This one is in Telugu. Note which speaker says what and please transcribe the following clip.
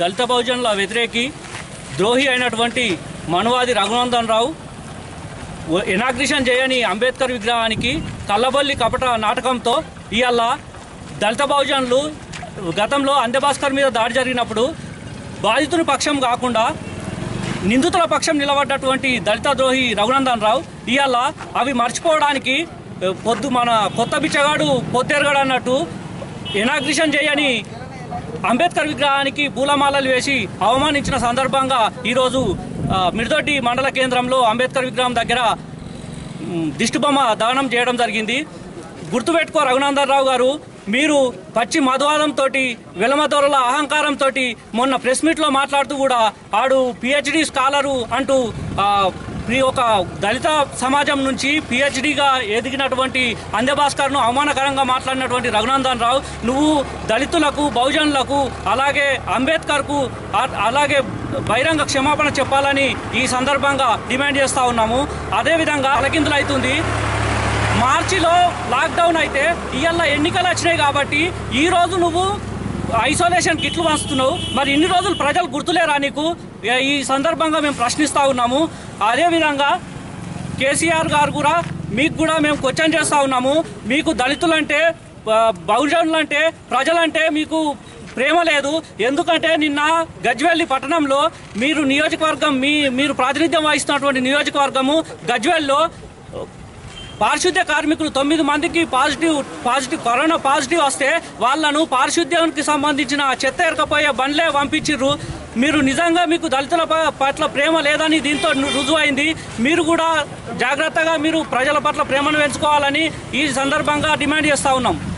Speaker 1: దళిత బహుజనుల వ్యతిరేకి ద్రోహి అయినటువంటి మనువాది రఘునందన్ రావు ఇనాగ్రేషన్ చేయని అంబేద్కర్ విగ్రహానికి కల్లబల్లి కపట నాటకంతో ఇవాళ దళిత బహుజనులు గతంలో అందెభాస్కర్ మీద దాడి జరిగినప్పుడు బాధితుని పక్షం కాకుండా నిందితుల పక్షం నిలబడ్డటువంటి దళిత ద్రోహి రఘునందన్ రావు ఇవాళ అవి మర్చిపోవడానికి ఏ, పొద్దు మన కొత్త బిచ్చగాడు పొత్తెరగాడు అన్నట్టు ఇనాగ్రేషన్ చేయని అంబేద్కర్ విగ్రహానికి పూలమాలలు వేసి అవమానించిన సందర్భంగా ఈరోజు ఆ, మిర్దొడ్డి మండల కేంద్రంలో అంబేద్కర్ విగ్రహం దగ్గర మ్, దిష్టిబొమ్మ దహనం చేయడం జరిగింది గుర్తుపెట్టుకో రఘునందన్ రావు గారు మీరు పచ్చి మధువాదంతో వెలమదొరల అహంకారంతో మొన్న ప్రెస్ మీట్లో మాట్లాడుతూ కూడా ఆడు పిహెచ్డి స్కాలరు అంటూ ఆ, ఈ ఒక దళిత సమాజం నుంచి పిహెచ్డిగా ఎదిగినటువంటి అంధ్యభాస్కర్ను అవమానకరంగా మాట్లాడినటువంటి రఘునందన్ రావు నువ్వు దళితులకు బహుజనులకు అలాగే అంబేద్కర్కు ఆ- అలాగే బహిరంగ క్షమాపణ చెప్పాలని ఈ సందర్భంగా డిమాండ్ చేస్తూ ఉన్నాము అదేవిధంగా అలకిందులు అవుతుంది మార్చిలో లాక్డౌన్ అయితే ఇవాళ ఎన్నికలు వచ్చినాయి కాబట్టి ఈ రోజు నువ్వు ఐసోలేషన్ కిట్లు పంచుతున్నావు మరి ఇన్ని రోజులు ప్రజలు గుర్తులేరా నీకు ఏ- ఈ సందర్భంగా మేము ప్రశ్నిస్తూ ఉన్నాము అదేవిధంగా కేసీఆర్ గారు కూడా మీకు కూడా మేము క్వశ్చన్ చేస్తూ ఉన్నాము మీకు దళితులంటే ఆ, బహుజనులంటే ప్రజలంటే మీకు ప్రేమ లేదు ఎందుకంటే నిన్న గజ్వెల్లి పట్టణంలో మీరు నియోజకవర్గం మీ మీరు ప్రాతినిధ్యం వహిస్తున్నటువంటి నియోజకవర్గము గజ్వెల్లో పారిశుద్ధ్య కార్మికులు తొమ్మిది మందికి పాజిటివ్ పాజిటివ్ కరోనా పాజిటివ్ వస్తే వాళ్ళను పారిశుద్ధ్యానికి సంబంధించిన చెత్త ఎరకపోయే బండ్లే పంపించిర్రు మీరు నిజంగా మీకు దళితుల ప- పట్ల ప్రేమ లేదని దీంతో రుజువైంది మీరు కూడా జాగ్రత్తగా మీరు ప్రజల పట్ల ప్రేమను పెంచుకోవాలని ఈ సందర్భంగా డిమాండ్ చేస్తూ ఉన్నాం